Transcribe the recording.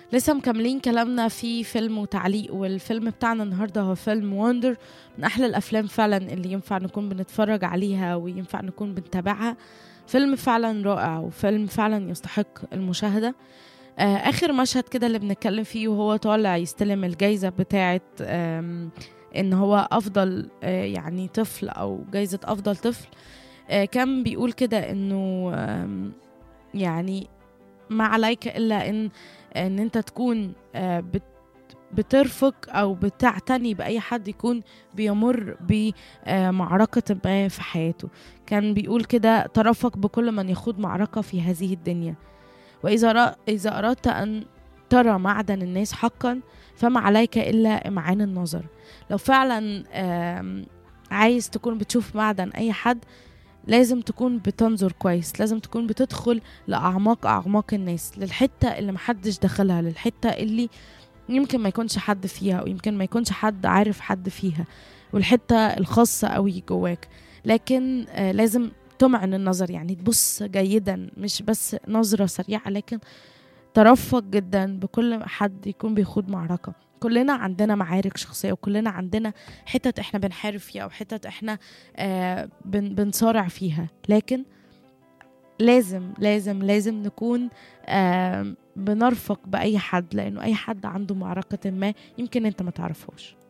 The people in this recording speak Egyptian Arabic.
لسه مكملين كلامنا في فيلم وتعليق والفيلم بتاعنا النهارده هو فيلم وندر من احلى الافلام فعلا اللي ينفع نكون بنتفرج عليها وينفع نكون بنتابعها فيلم فعلا رائع وفيلم فعلا يستحق المشاهده آه اخر مشهد كده اللي بنتكلم فيه وهو طالع يستلم الجايزه بتاعه آم، ان هو افضل آه يعني طفل او جايزه افضل طفل آه كان بيقول كده انه آم، يعني ما عليك الا ان ان انت تكون آه، بت بترفق او بتعتني باي حد يكون بيمر بمعركه ما في حياته كان بيقول كده ترفق بكل من يخوض معركه في هذه الدنيا واذا رأ... اذا اردت ان ترى معدن الناس حقا فما عليك الا امعان النظر لو فعلا آم، عايز تكون بتشوف معدن اي حد لازم تكون بتنظر كويس لازم تكون بتدخل لأعماق أعماق الناس للحتة اللي محدش دخلها للحتة اللي يمكن ما يكونش حد فيها أو يمكن ما يكونش حد عارف حد فيها والحتة الخاصة قوي جواك لكن آه لازم تمعن النظر يعني تبص جيدا مش بس نظرة سريعة لكن ترفق جدا بكل حد يكون بيخوض معركة كلنا عندنا معارك شخصية وكلنا عندنا حتت احنا بنحارب فيها وحتت احنا آه بن بنصارع فيها لكن لازم لازم لازم نكون آه بنرفق بأي حد لأنه أي حد عنده معركة ما يمكن أنت ما تعرفهاش